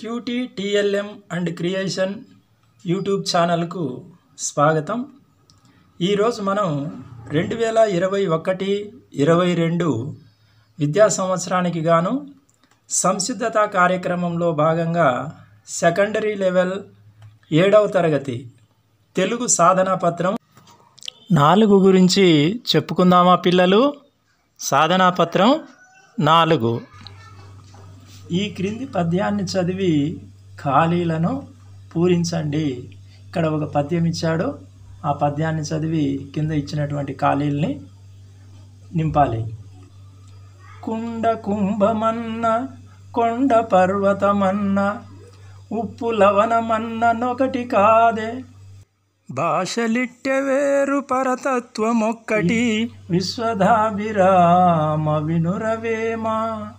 cutie TLM and creation YouTube ఛానల్కు స్వాగతం ఈరోజు మనం రెండు వేల ఇరవై ఒకటి ఇరవై రెండు విద్యా సంవత్సరానికి గాను సంసిద్ధత కార్యక్రమంలో భాగంగా సెకండరీ లెవెల్ ఏడవ తరగతి తెలుగు సాధనా పత్రం నాలుగు గురించి చెప్పుకుందామా పిల్లలు సాధనా పత్రం నాలుగు ఈ క్రింది పద్యాన్ని చదివి ఖాళీలను పూరించండి ఇక్కడ ఒక పద్యం ఇచ్చాడు ఆ పద్యాన్ని చదివి కింద ఇచ్చినటువంటి ఖాళీల్ని నింపాలి కుండ కుంభమన్న కొండ పర్వతమన్న ఉప్పు లవణమన్ననొకటి కాదే భాషలిట్టె వేరు పరతత్వమొక్కటి విశ్వధాభిరామ వినురవేమా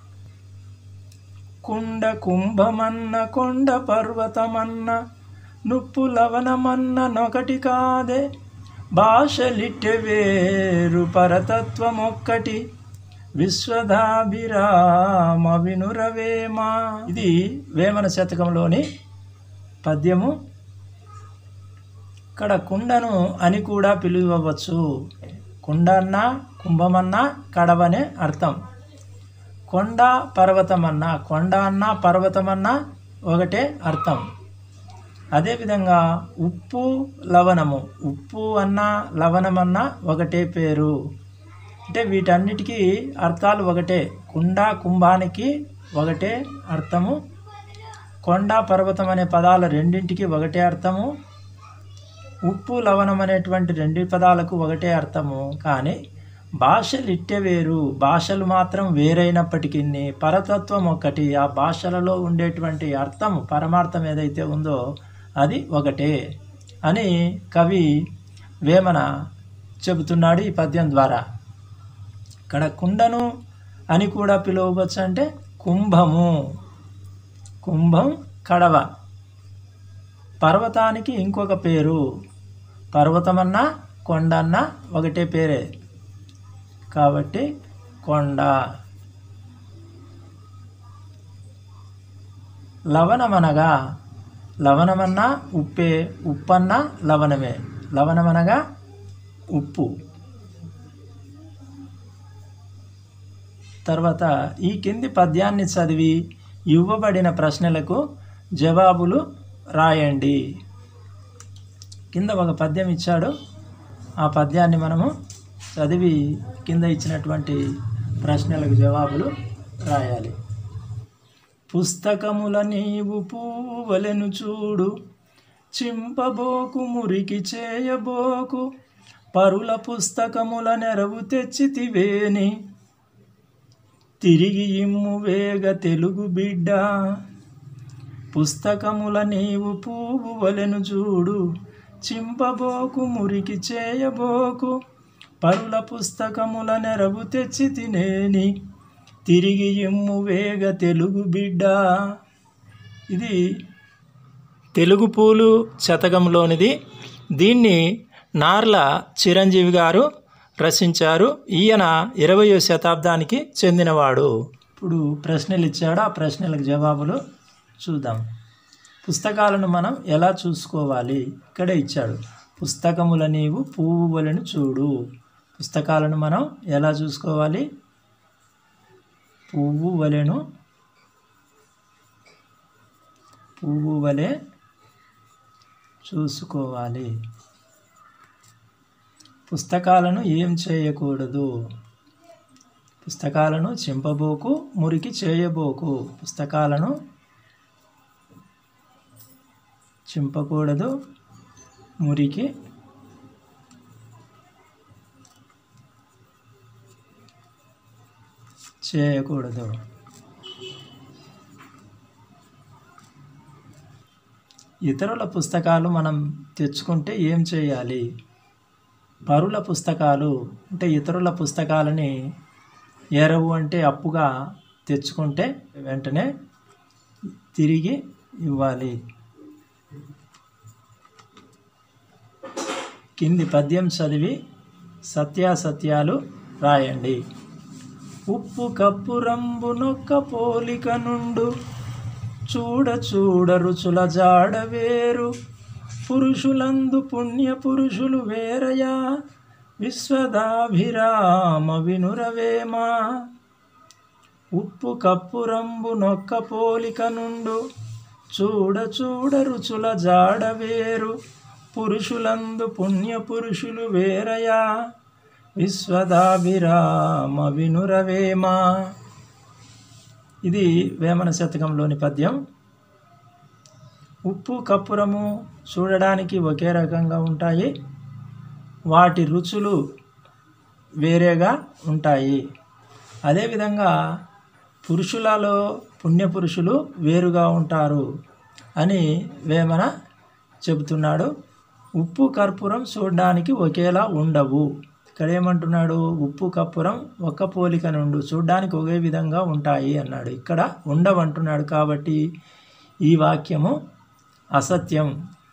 కుండ కుంభమన్న కొండ పర్వతమన్న నుప్పు లవణమన్న నొకటి కాదే భాషలిట్టె వేరు పరతత్వమొక్కటి విశ్వధాభిరామ వినురవేమా ఇది వేమన శతకంలోని పద్యము ఇక్కడ కుండను అని కూడా పిలువవచ్చు కుండ అన్న కుంభమన్న కడవనే అర్థం కొండ పర్వతమన్న కొండ అన్న పర్వతమన్న ఒకటే అర్థం అదేవిధంగా ఉప్పు లవణము ఉప్పు అన్న లవణమన్న ఒకటే పేరు అంటే వీటన్నిటికీ అర్థాలు ఒకటే కుండ కుంభానికి ఒకటే అర్థము కొండ పర్వతం అనే పదాల రెండింటికి ఒకటే అర్థము ఉప్పు లవణం అనేటువంటి రెండు పదాలకు ఒకటే అర్థము కానీ భాషలు ఇట్టే వేరు భాషలు మాత్రం వేరైనప్పటికీ పరతత్వం ఒకటి ఆ భాషలలో ఉండేటువంటి అర్థం పరమార్థం ఏదైతే ఉందో అది ఒకటే అని కవి వేమన చెబుతున్నాడు ఈ పద్యం ద్వారా ఇక్కడ కుండను అని కూడా పిలువవచ్చు అంటే కుంభము కుంభం కడవ పర్వతానికి ఇంకొక పేరు పర్వతమన్నా కొండన్న ఒకటే పేరే కాబట్టి కొండ లవణమనగా లవణమన్నా ఉప్పే ఉప్పన్న లవణమే లవణమనగా ఉప్పు తర్వాత ఈ కింది పద్యాన్ని చదివి ఇవ్వబడిన ప్రశ్నలకు జవాబులు రాయండి కింద ఒక పద్యం ఇచ్చాడు ఆ పద్యాన్ని మనము చదివి కింద ఇచ్చినటువంటి ప్రశ్నలకు జవాబులు రాయాలి పుస్తకముల నీవు పూవలెను చూడు చింపబోకు మురికి చేయబోకు పరుల పుస్తకముల నెరవు తెచ్చితివేని తిరిగి ఇమ్ము వేగ తెలుగు బిడ్డ పుస్తకముల నీవు పువ్వు వలెను చూడు చింపబోకు మురికి చేయబోకు పరుల పుస్తకముల నెరవు తెచ్చి తినేని తిరిగి ఇమ్ము వేగ తెలుగు బిడ్డ ఇది తెలుగు పూలు శతకంలోనిది దీన్ని నార్ల చిరంజీవి గారు రచించారు ఈయన ఇరవయో శతాబ్దానికి చెందినవాడు ఇప్పుడు ప్రశ్నలు ఇచ్చాడు ఆ ప్రశ్నలకు జవాబులు చూద్దాం పుస్తకాలను మనం ఎలా చూసుకోవాలి ఇక్కడే ఇచ్చాడు పుస్తకముల నీవు పువ్వులను చూడు పుస్తకాలను మనం ఎలా చూసుకోవాలి పువ్వు వలెను పువ్వు వలె చూసుకోవాలి పుస్తకాలను ఏం చేయకూడదు పుస్తకాలను చింపబోకు మురికి చేయబోకు పుస్తకాలను చింపకూడదు మురికి చేయకూడదు ఇతరుల పుస్తకాలు మనం తెచ్చుకుంటే ఏం చేయాలి పరుల పుస్తకాలు అంటే ఇతరుల పుస్తకాలని ఎరవు అంటే అప్పుగా తెచ్చుకుంటే వెంటనే తిరిగి ఇవ్వాలి కింది పద్యం చదివి సత్యాసత్యాలు రాయండి ఉప్పు కప్పు రంబు నొక్క పోలిక నుండు చూడ చూడ రుచుల జాడ వేరు పురుషులందు పుణ్య పురుషులు వేరయా విశ్వదాభిరామ వినురవేమా ఉప్పు కప్పురంబు నొక్క పోలిక నుండు చూడ చూడ రుచుల జాడ వేరు పురుషులందు పుణ్య పురుషులు వేరయా విశ్వదాభిరామ వినురవేమా ఇది వేమన శతకంలోని పద్యం ఉప్పు కప్పురము చూడడానికి ఒకే రకంగా ఉంటాయి వాటి రుచులు వేరేగా ఉంటాయి అదేవిధంగా పురుషులలో పుణ్యపురుషులు వేరుగా ఉంటారు అని వేమన చెబుతున్నాడు ఉప్పు కర్పూరం చూడడానికి ఒకేలా ఉండవు ఇక్కడ ఏమంటున్నాడు ఉప్పు కర్పూరం ఒక్క పోలిక నుండి చూడడానికి ఒకే విధంగా ఉంటాయి అన్నాడు ఇక్కడ ఉండవంటున్నాడు కాబట్టి ఈ వాక్యము అసత్యం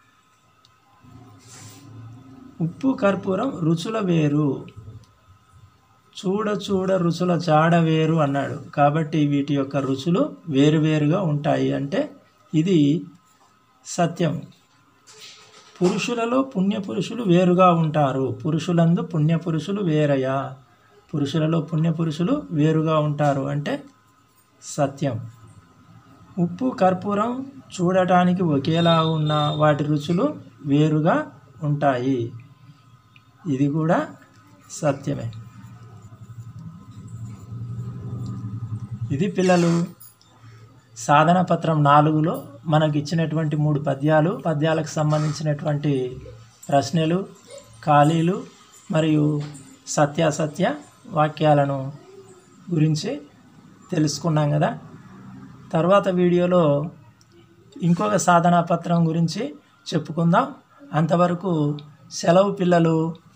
ఉప్పు కర్పూరం రుచుల వేరు చూడ చూడ రుచుల చాడ వేరు అన్నాడు కాబట్టి వీటి యొక్క రుచులు వేరువేరుగా ఉంటాయి అంటే ఇది సత్యం పురుషులలో పుణ్యపురుషులు వేరుగా ఉంటారు పురుషులందు పుణ్యపురుషులు వేరయా పురుషులలో పుణ్యపురుషులు వేరుగా ఉంటారు అంటే సత్యం ఉప్పు కర్పూరం చూడటానికి ఒకేలా ఉన్న వాటి రుచులు వేరుగా ఉంటాయి ఇది కూడా సత్యమే ఇది పిల్లలు సాధన పత్రం నాలుగులో మనకి ఇచ్చినటువంటి మూడు పద్యాలు పద్యాలకు సంబంధించినటువంటి ప్రశ్నలు ఖాళీలు మరియు సత్యాసత్య వాక్యాలను గురించి తెలుసుకున్నాం కదా తర్వాత వీడియోలో ఇంకొక సాధనా పత్రం గురించి చెప్పుకుందాం అంతవరకు సెలవు పిల్లలు